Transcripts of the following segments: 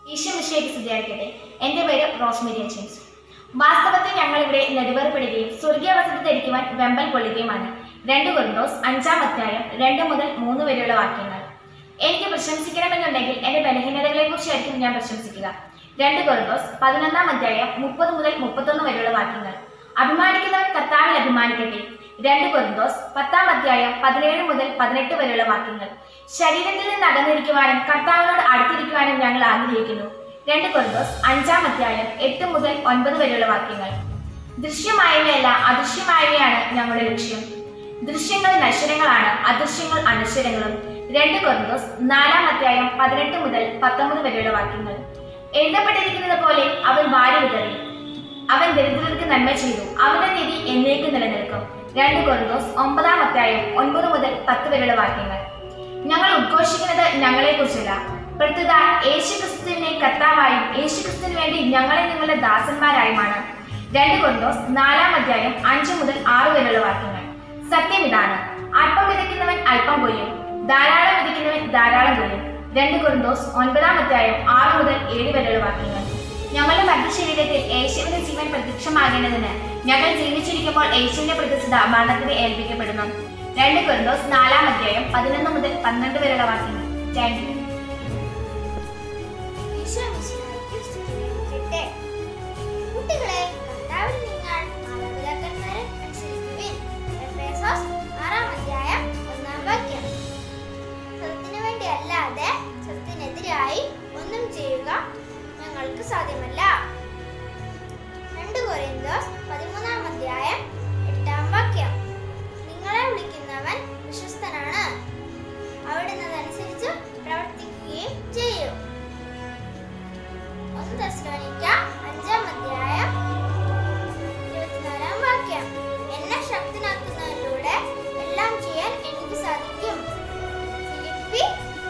ഈശോ വിഷയക്ക് സ്ഥിതിയായിരിക്കട്ടെ എൻ്റെ പേര് Rosemary James വാസ്തവത്തിൽ ഞങ്ങൾ ഇവിടെ നെടുവേർപ്പെടുകയും സ്വർഗീയ വസതി ധരിക്കുവാൻ വെമ്പൽ കൊള്ളുകയുമാണ് രണ്ട് കൊറിന്തോസ് അഞ്ചാം അധ്യായം രണ്ട് മുതൽ മൂന്ന് വരെയുള്ള വാക്യങ്ങൾ എനിക്ക് പ്രശംസിക്കണമെന്നുണ്ടെങ്കിൽ എൻ്റെ ബലഹീനതകളെ കുറിച്ചായിരിക്കും ഞാൻ പ്രശംസിക്കുക രണ്ട് കൊറിന്തോസ് പതിനൊന്നാം അധ്യായം മുപ്പത് മുതൽ മുപ്പത്തൊന്ന് വരെയുള്ള വാക്യങ്ങൾ അഭിമാനിക്കുന്നവൻ കർത്താവിൽ അഭിമാനിക്കട്ടെ രണ്ട് കൊറിന്തോസ് പത്താം അധ്യായം പതിനേഴ് മുതൽ പതിനെട്ട് വരെയുള്ള വാക്യങ്ങൾ ശരീരത്തിൽ നിന്ന് അകന്നിരിക്കുവാനും കർത്താവിനോട് അടുത്തിരിക്കുവാനും ഞങ്ങൾ ആഗ്രഹിക്കുന്നു രണ്ട് കൊറിന്തോസ് അഞ്ചാം അധ്യായം എട്ട് മുതൽ ഒൻപത് വരെയുള്ള വാക്യങ്ങൾ ദൃശ്യമായവയല്ല അദൃശ്യമായവയാണ് ഞങ്ങളുടെ ലക്ഷ്യം ദൃശ്യങ്ങൾ നശ്വരങ്ങളാണ് അദൃശ്യങ്ങൾ അനശ്വരങ്ങളും രണ്ട് കൊറിന്തോസ് നാലാം അധ്യായം പതിനെട്ട് മുതൽ പത്തൊമ്പത് വരെയുള്ള വാക്യങ്ങൾ എഴുതപ്പെട്ടിരിക്കുന്നത് പോലെ അവൻ വാരി വിതറി അവൻ ദരിദ്രർക്ക് നന്മ ചെയ്തു അവന്റെ നീതി എന്നേക്കും നിലനിൽക്കും രണ്ട് കൊറിന്തോസ് ഒമ്പതാം അധ്യായം ഒൻപത് മുതൽ പത്ത് വരെയുള്ള വാക്യങ്ങൾ ഞങ്ങൾ ഉദ്ഘോഷിക്കുന്നത് ഞങ്ങളെ കുറിച്ചല്ല പ്രത്യുത യേശുക്രിസ്തുവിനെ കർത്താവായും യേശുക്രിസ്തുവിന് വേണ്ടി ഞങ്ങളെ നിങ്ങളുടെ ദാസന്മാരായുമാണ് രണ്ട് കൊറിന്തോസ് നാലാം അധ്യായം അഞ്ച് മുതൽ ആറ് വരെയുള്ള വാക്യങ്ങൾ സത്യം ഇതാണ് അല്പം വിതയ്ക്കുന്നവൻ അല്പം കൊയ്യും ധാരാളം വിതയ്ക്കുന്നവൻ ധാരാളം കൊയ്യും രണ്ട് കൊറിന്തോസ് ഒൻപതാം അധ്യായം ആറ് മുതൽ ഏഴ് വരെയുള്ള വാക്യങ്ങൾ ഞങ്ങളുടെ മധ്യശരീരത്തിൽ യേശുവിന്റെ ജീവൻ പ്രത്യക്ഷമാകേണ്ടതിന് ഞങ്ങൾ ജീവിച്ചിരിക്കുമ്പോൾ യേശുവിന്റെ പ്രതിഷ്ഠ മരണത്തിന് ഏൽപ്പിക്കപ്പെടുന്നു രണ്ട് കൊറിന്തോസ് നാലാം അധ്യായം പതിനൊന്ന് മുതൽ പന്ത്രണ്ട് വരെയുള്ള വാക്യങ്ങൾ താങ്ക് യു ഈശോ മിശിഹായ്ക്ക് സ്തുതിയായിരിക്കട്ടെ. കുട്ടികളെ കർത്താവിൽ നിങ്ങൾ മാതാപിതാക്കന്മാരെ അനുസരിക്കുവിൻ. എഫേസോസ് ആറാം അധ്യായം ഒന്നാം വാക്യം. സത്യത്തിനു വേണ്ടി അല്ലാതെ സത്യത്തിനെതിരായി ഒന്നും ചെയ്യുക ഞങ്ങൾക്ക് സാധ്യമല്ല രണ്ട് കൊറിന്തോസ് പതിമൂന്നാം അധ്യായം എട്ടാം വാക്യം നിങ്ങളെ വിളിക്കുന്നവൻ വിശ്വസ്തനാണ് അവിടുന്ന് അതനുസരിച്ച് പ്രവർത്തിക്കുകയും ചെയ്യും ഒന്ന് തെസ്സലോനിക്ക അഞ്ചാം അധ്യായം ഇരുപത്തിനാലാം വാക്യം എന്നെ ശക്തനാക്കുന്നതിലൂടെ എല്ലാം ചെയ്യാൻ എനിക്ക് സാധിക്കും ഫിലിപ്പി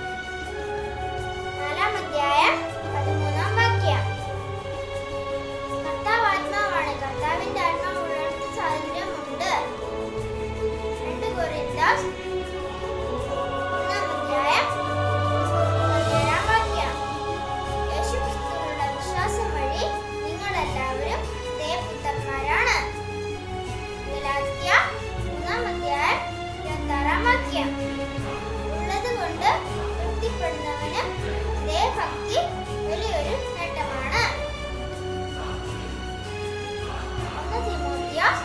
നാലാം അധ്യായം പതിമൂന്നാം വാക്യം കർത്താവ് ആത്മാവാണ് കർത്താവിന്റെ ആത്മാവ് ഉള്ളിടത്ത് സ്വാതന്ത്ര്യമുണ്ട് രണ്ട് കൊറിന്തോസ് ഒന്നാം അധ്യായം പതിനേഴാം വാക്യം യേശുക്രിസ്തുവിലുള്ള വിശ്വാസം വഴി നിങ്ങളെല്ലാവരും ദേവപുത്രന്മാരാണ് ഗലാത്യ മൂന്നാം അധ്യായം ഇരുപത്താറാം വാക്യം ഉള്ളത് കൊണ്ട് തൃപ്തിപ്പെടുന്നവന് ദേവഭക്തി വലിയൊരു നേട്ടമാണ് ഒന്ന് തിമോത്തിയോസ്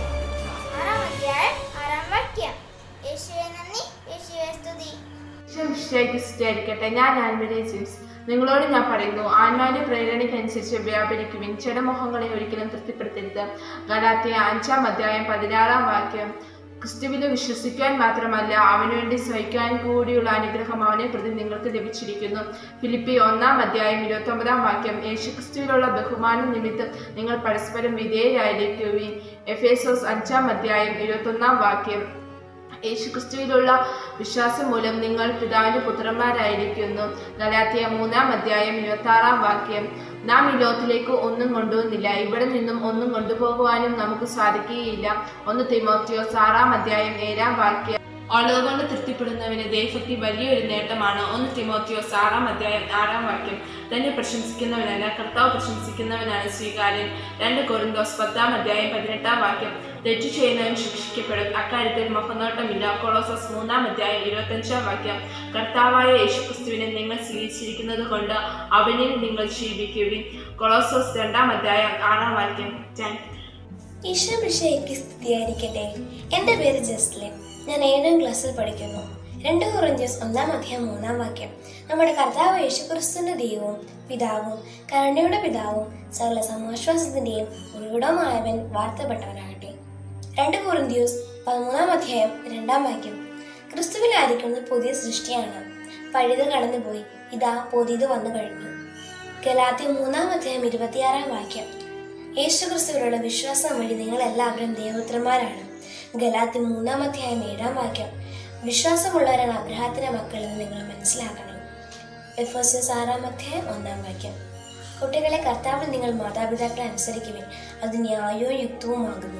ആറാം അധ്യായം ആറാം വാക്യം യേശുവെ നന്ദി യേശുവെ സ്തുതി വിഷയക്ക് സ്തുതിയായിരിക്കട്ടെ ഞാൻ ആൻമരി ജെയിംസ് നിങ്ങളോട് ഞാൻ പറയുന്നു ആത്മാവിന്റെ പ്രേരണയ്ക്കനുസരിച്ച് വ്യാപരിക്കുവിൻ ജഡമോഹങ്ങളെ ഒരിക്കലും തൃപ്തിപ്പെടുത്തരുത് ഗലാത്തിയ അഞ്ചാം അധ്യായം പതിനാറാം വാക്യം ക്രിസ്തുവിനെ വിശ്വസിക്കാൻ മാത്രമല്ല അവനുവേണ്ടി സഹിക്കാൻ കൂടിയുള്ള അനുഗ്രഹം അവനെ പ്രതി നിങ്ങൾക്ക് ലഭിച്ചിരിക്കുന്നു ഫിലിപ്പി ഒന്നാം അധ്യായം ഇരുപത്തി ഒമ്പതാം വാക്യം യേശു ക്രിസ്തുവിലുള്ള ബഹുമാനം നിമിത്തം നിങ്ങൾ പരസ്പരം വിധേയരായിരിക്കുവിൻ എഫേസോസ് അഞ്ചാം അധ്യായം ഇരുപത്തൊന്നാം വാക്യം യേശുക്രിസ്തുവിലുള്ള വിശ്വാസം മൂലം നിങ്ങൾ പിതാവിന്റെ പുത്രന്മാരായിരിക്കുന്നു ഗലാത്തിയ മൂന്നാം അധ്യായം ഇരുപത്തി ആറാം വാക്യം നാം ഈ ലോകത്തിലേക്ക് ഒന്നും കൊണ്ടുവന്നില്ല ഇവിടെ നിന്നും ഒന്നും കൊണ്ടുപോകുവാനും നമുക്ക് സാധിക്കുകയില്ല ഒന്ന് തിമോത്തിയോസ് ആറാം അധ്യായം ഏഴാം വാക്യം ഉള്ളത് കൊണ്ട് തൃപ്തിപ്പെടുന്നവന് ദൈവഭക്തി വലിയൊരു നേട്ടമാണ് ഒന്ന് തിമോത്തിയോസ് ആറാം അധ്യായം ആറാം വാക്യം തന്നെ പ്രശംസിക്കുന്നവനല്ല കർത്താവ് പ്രശംസിക്കുന്നവനാണ് സ്വീകാര്യൻ രണ്ട് കൊറിന്തോസ് പത്താം അധ്യായം പതിനെട്ടാം വാക്യം തെറ്റു ചെയ്യുന്നവൻ ശിക്ഷിക്കപ്പെടും അക്കാര്യത്തിൽ മുഖനോട്ടമില്ല കൊളോസസ് മൂന്നാം അധ്യായം ഇരുപത്തഞ്ചാം വാക്യം കർത്താവായ യേശുക്രിസ്തുവിനെ നിങ്ങൾ സ്വീകരിച്ചിരിക്കുന്നത് കൊണ്ട് അവനിൽ നിങ്ങൾ ജീവിക്കുവിൻ കൊളോസസ് രണ്ടാം അധ്യായം ആറാം വാക്യം താങ്ക് ഈശോ മിശിഹായ്ക്ക് സ്തുതിയായിരിക്കട്ടെ എൻ്റെ പേര് ജസ്ലിൻ ഞാൻ ഏഴാം ക്ലാസ്സിൽ പഠിക്കുന്നു രണ്ട് കുറഞ്ചസ് ഒന്നാം അധ്യായം മൂന്നാം വാക്യം നമ്മുടെ കർത്താവ് യേശുക്രിസ്തുവിന്റെ ദൈവവും പിതാവും കരുണയുടെ പിതാവും സകല സമാശ്വാസത്തിന്റെയും ഉറവിടവുമായവൻ വാർത്തപ്പെട്ടവനാകട്ടെ രണ്ട് കുറിന്തിയൂസ് പതിമൂന്നാം അധ്യായം രണ്ടാം വാക്യം ക്രിസ്തുവിലായിരിക്കുന്നത് പുതിയ സൃഷ്ടിയാണ് പഴുത് കടന്നുപോയി ഇതാ പുതിയത് വന്നു കഴിഞ്ഞു ഗലാത്തി മൂന്നാം അധ്യായം ഇരുപത്തിയാറാം വാക്യം യേശുക്രിസ്തുവിലുള്ള വിശ്വാസം വഴി നിങ്ങൾ എല്ലാവരും ദേവപുത്രന്മാരാണ് ഗലാത്തി മൂന്നാം അധ്യായം ഏഴാം വാക്യം വിശ്വാസമുള്ളവരാണ് അബ്രഹാത്തിന്റെ മക്കൾ എന്ന് നിങ്ങൾ മനസ്സിലാക്കണം എഫ് എസ് എസ് ആറാം അധ്യായം ഒന്നാം വാക്യം കുട്ടികളെ കർത്താവിൽ നിങ്ങൾ മാതാപിതാക്കളെ അനുസരിക്കുവിൻ അത് ന്യായവും യുക്തവുമാകുന്നു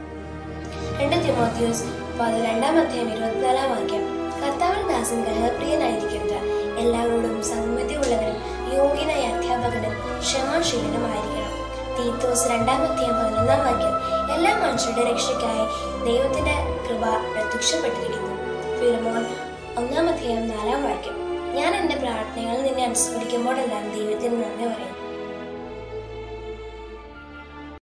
രണ്ട് തിമോത്തിയോസ് പതിരണ്ടാം അധ്യായം ഇരുപത്തിനാലാം വാക്യം കർത്താവിന് ദാസൻ ഗ്രഹപ്രിയനായിരിക്കരുത് എല്ലാവരോടും സൗമ്യതയുള്ളവരും യോഗ്യനായ അധ്യാപകനും ക്ഷമാപകനും ക്ഷമാശീലനുമായിരിക്കണം തീത്തോസ് രണ്ടാമത്തെയും പതിനൊന്നാം വാക്യം എല്ലാ മനുഷ്യരുടെ രക്ഷയ്ക്കായി ദൈവത്തിന്റെ കൃപ പ്രത്യക്ഷപ്പെട്ടിരിക്കുന്നു ഫിലമോൻ ഒന്നാമത്തെയും നാലാം വാക്യം ഞാൻ എന്റെ പ്രാർത്ഥനകൾ നിന്നെ അനുസ്മരിക്കുമ്പോഴെല്ലാം ദൈവത്തിന് നന്ദി പറയും